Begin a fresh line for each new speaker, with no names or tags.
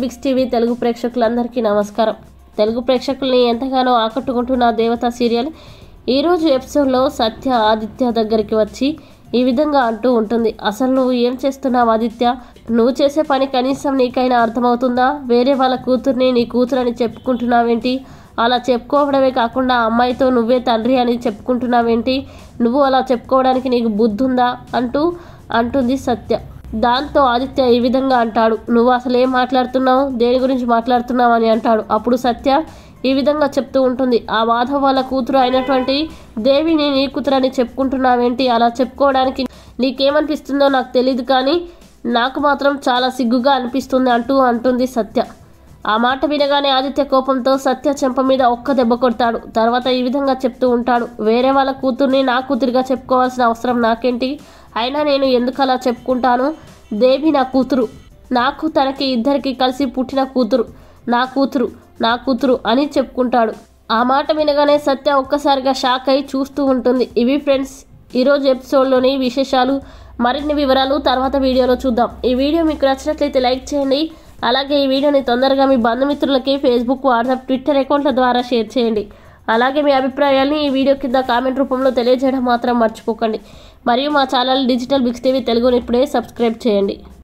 Biggs TV Telugu ప్రేక్షకులందరికీ నమస్కారం తెలుగు ప్రేక్షకుల్ని ఎంతగానో ఆకట్టుకుంటున్న దేవత సీరియల్ ఈరోజు ఎపిసోడ్లో సత్య ఆదిత్య దగ్గరికి వచ్చి ఈ విధంగా అంటూ ఉంటుంది అసలు నువ్వు ఏం చేస్తున్నావు ఆదిత్య నువ్వు చేసే పని కనీసం నీకైనా అర్థమవుతుందా వేరే వాళ్ళ కూతుర్ని నీ కూతురని చెప్పుకుంటున్నావేంటి అలా చెప్పుకోవడమే కాకుండా ఆ అమ్మాయితో నువ్వే తండ్రి అని చెప్పుకుంటున్నావేంటి నువ్వు అలా చెప్పుకోవడానికి నీకు బుద్ధి ఉందా అంటూ అంటుంది సత్య దాంతో ఆదిత్య ఈ విధంగా అంటాడు నువ్వు అసలు ఏం మాట్లాడుతున్నావు దేని గురించి మాట్లాడుతున్నావు అని అంటాడు అప్పుడు సత్య ఈ విధంగా చెప్తూ ఉంటుంది ఆ మాధవ్ వాళ్ళ కూతురు అయినటువంటి దేవిని నీ కూతురని చెప్పుకుంటున్నావేంటి అలా చెప్పుకోవడానికి నీకేమనిపిస్తుందో నాకు తెలియదు కానీ నాకు మాత్రం చాలా సిగ్గుగా అనిపిస్తుంది అంటూ అంటుంది సత్య ఆ మాట వినగానే ఆదిత్య కోపంతో సత్య చెంప మీద ఒక్క దెబ్బ కొడతాడు తర్వాత ఈ విధంగా చెప్తూ ఉంటాడు వేరే వాళ్ళ కూతుర్ని నా కూతురిగా చెప్పుకోవాల్సిన అవసరం నాకేంటి అయినా నేను ఎందుకు అలా చెప్పుకుంటాను దేవి నా కూతురు నాకు తనకి ఇద్దరికి కలిసి పుట్టిన కూతురు నా కూతురు నా కూతురు అని చెప్పుకుంటాడు ఆ మాట వినగానే సత్య ఒక్కసారిగా షాక్ అయి చూస్తూ ఉంటుంది ఇవి ఫ్రెండ్స్ ఈరోజు ఎపిసోడ్లోని విశేషాలు మరిన్ని వివరాలు తర్వాత వీడియోలో చూద్దాం ఈ వీడియో మీకు నచ్చినట్లయితే లైక్ చేయండి అలాగే ఈ వీడియోని తొందరగా మీ బంధుమిత్రులకి ఫేస్బుక్ వాట్సాప్ ట్విట్టర్ అకౌంట్ల ద్వారా షేర్ చేయండి అలాగే మీ అభిప్రాయాల్ని ఈ వీడియో కింద కామెంట్ రూపంలో తెలియజేయడం మాత్రం మర్చిపోకండి మరియు మా ఛానల్ డిజిటల్ బిక్స్ టీవీ తెలుగుని ఇప్పుడే సబ్స్క్రైబ్ చేయండి